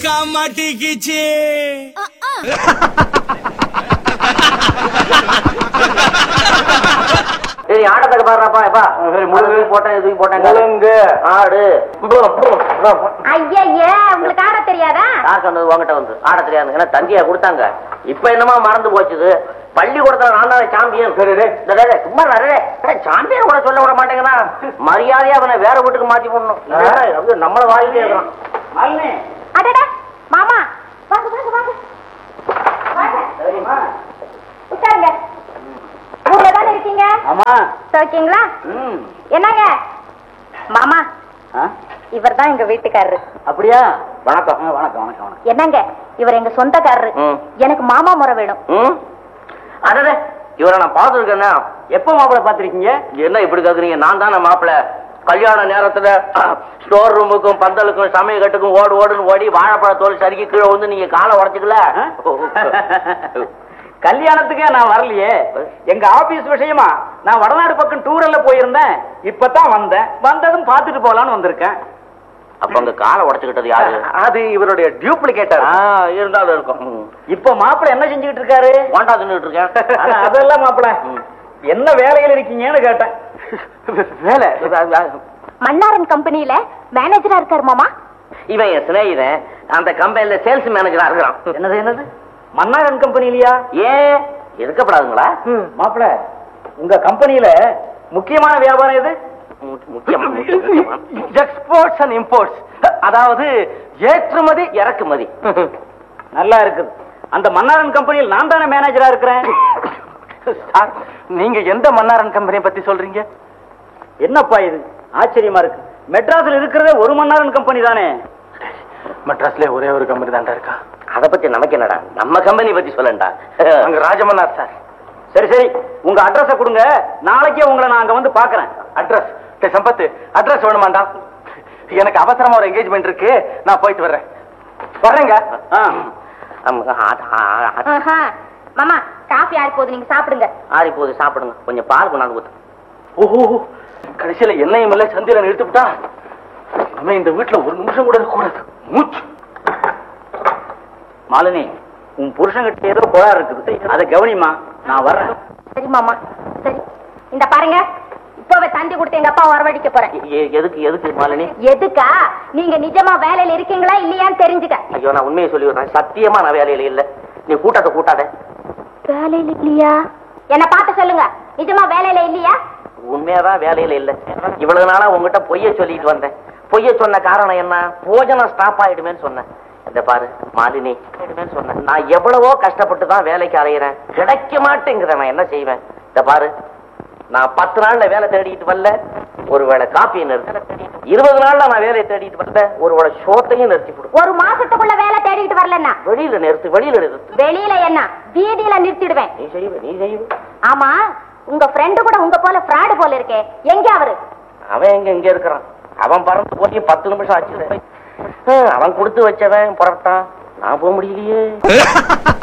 அக்கா மாட்டிக்கிச்சு சரி ஆட்டத்துக்கு பாடுறாப்பா எப்பா சரி முழுங்கு போட்டேன் தூக்கி போட்டேன் முழுங்கு ஆடு ஐயா உங்களுக்கு ஆட தெரியாதா யார் சொன்னது உங்ககிட்ட வந்து ஆட தெரியாது ஏன்னா தங்கியா கொடுத்தாங்க இப்ப என்னமா மறந்து போச்சுது பள்ளிக்கூடத்துல நான் தான் சாம்பியன் சும்மா நிறைய சாம்பியன் கூட சொல்ல விட மாட்டேங்கன்னா மரியாதையா அவனை வேற வீட்டுக்கு மாத்தி போடணும் இல்லைன்னா அப்படியே நம்மள வாயிலே இருக்கிறான் அடடா மாமா வாங்க வாங்க வாங்க வாங்க உட்காருங்க ஊர்ல தானே இருக்கீங்க ஆமா சோக்கிங்களா ம் என்னங்க மாமா இவர் தான் எங்க வீட்டுக்காரரு அப்படியா வணக்கம் வணக்கம் வணக்கம் வணக்கம் என்னங்க இவர் எங்க சொந்தக்காரரு ம். எனக்கு மாமா முறை வேணும் ம் அடடே இவரை நான் பார்த்துருக்கேன்னா எப்போ மாப்பிளை பார்த்துருக்கீங்க என்ன இப்படி கேக்குறீங்க நான் தானே மாப்பிளை கல்யாண நேரத்துல ஸ்டோர் ரூமுக்கும் பந்தலுக்கும் சமய கட்டுக்கும் ஓடு ஓடுன்னு ஓடி வாழைப்பழ தோல் சறுக்கி கீழே வந்து நீங்க காலை உடச்சுக்கல கல்யாணத்துக்கே நான் வரலையே எங்க ஆபீஸ் விஷயமா நான் வடநாடு பக்கம் டூரல்ல போயிருந்தேன் இப்பதான் வந்தேன் வந்ததும் பார்த்துட்டு போலான்னு வந்திருக்கேன் அப்ப அங்க காலை உடச்சுக்கிட்டது யாரு அது இவருடைய டியூப்ளிகேட்டர் ஆ, இருந்தாலும் இருக்கும் ம். இப்ப மாப்பிள என்ன செஞ்சுக்கிட்டு இருக்காரு போண்டா தின்னுட்டு இருக்கேன் அட, அதெல்லாம் மாப்பிள ம். என்ன வேலையில் இருக்கீங்கன்னு கேட்டேன் வேலை மன்னாரன் கம்பெனியில மேனேஜரா இருக்காரு மாமா இவன் என் சிநேகிதன் அந்த கம்பெனில சேல்ஸ் மேனேஜரா இருக்கிறான் என்னது என்னது மன்னாரன் கம்பெனிலயா ஏன் இருக்கப்படாதுங்களா மாப்பிள உங்க கம்பெனியில முக்கியமான வியாபாரம் எது மு- முக்கியமா முக்கியமா. எக்ஸ்போர்ட்ஸ் அண்ட் இம்போர்ட்ஸ் அதாவது ஏற்றுமதி இறக்குமதி நல்லா இருக்குது அந்த மன்னாரன் கம்பெனியில் நான் தானே மேனேஜரா இருக்கிறேன் சார் நீங்க எந்த மன்னாரன் கம்பெனியை பத்தி சொல்றீங்க என்னப்பா இது ஆச்சரியமா இருக்கு மெட்ராஸ்ல இருக்கிறதே ஒரு மன்னாரன் கம்பெனி தானே மெட்ராஸ்ல ஒரே ஒரு கம்பெனி தான்டா இருக்கா அத பத்தி நமக்கு என்னடா நம்ம கம்பெனி பத்தி சொல்லண்டா அங்க ராஜமன்னார் சார் சரி சரி உங்க அட்ரஸ கொடுங்க நாளைக்கே உங்களை நான் அங்க வந்து பாக்குறேன் அட்ரஸ் சம்பத்து அட்ரஸ் வேணுமாண்டா எனக்கு அவசரமா ஒரு என்கேஜ்மெண்ட் இருக்கு நான் போயிட்டு வர்றேன் வர்றேங்க ஆ. ஆமா, ஆ- ஆ- ஆ- ஆஹா. மாமா காஃபி ஆறி போகுது நீங்க சாப்பிடுங்க ஆறி போகுது சாப்பிடுங்க கொஞ்சம் பால் கொண்டாந்து ஊத்து ஓஹோ கடைசியில என்னையும் இல்ல சந்திரன் இழுத்துவிட்டா இனிமே இந்த வீட்டுல ஒரு நிமிஷம் கூட இருக்கக்கூடாது மூச்சு மாலினி உன் புருஷன்கிட்ட ஏதோ கோளாறு இருக்குது அதை கவனிமா நான் வர்றேன் சரி மாமா சரி இந்த பாருங்க இப்பவே தந்தி கொடுத்து எங்க அப்பா வரவழைக்க போறேன் எ- எதுக்கு எதுக்கு மாலினி எதுக்கா நீங்க நிஜமா வேலையில இருக்கீங்களா இல்லையான்னு தெரிஞ்சுக்க ஐயோ நான் உண்மையை சொல்லி விடுறேன் சத்தியமா நான் வேலையில இல்ல நீ கூட்டாத கூட்டாத வேலையில இல்லையா என்ன பார்த்து சொல்லுங்க நிஜமா வேலையில இல்லையா உண்மையாதான் வேலையில இல்ல இவ்வளவு நாளா உங்ககிட்ட பொய்ய சொல்லிட்டு வந்தேன் பொய்ய சொன்ன காரணம் என்ன போஜனம் ஸ்டாப் ஆயிடுமேன்னு சொன்னேன் இந்த பாரு மாலினி ஆயிடுமேன்னு சொன்னேன் நான் எவ்வளவோ கஷ்டப்பட்டு தான் வேலைக்கு அலையிறேன் கிடைக்க மாட்டேங்கிறேன் நான் என்ன செய்வேன் இந்த பாரு நான் பத்து நாள்ல வேலை தேடிட்டு வரல ஒருவேளை காப்பியை நிறுத்த இருபது நாள்ல நான் வேலையை தேடிட்டு வரல ஒருவேளை ஷோத்தையும் நிறுத்தி போடு ஒரு மாசத்துக்குள்ள வேலை தேடிட்டு வரலன்னா வெளியில நிறுத்து வெளியில நிறுத்து வெளியில என்ன வீதியில நிறுத்திடுவேன் நீ செய்வ நீ செய்வ ஆமா உங்க ஃப்ரெண்டு கூட உங்க போல ஃப்ராடு போல இருக்கே எங்க அவரு அவன் எங்க இங்க இருக்கிறான் அவன் பறந்து போய் பத்து நிமிஷம் ஆச்சு அவன் கொடுத்து வச்சவன் புறப்பட்டான் நான் போக முடியலையே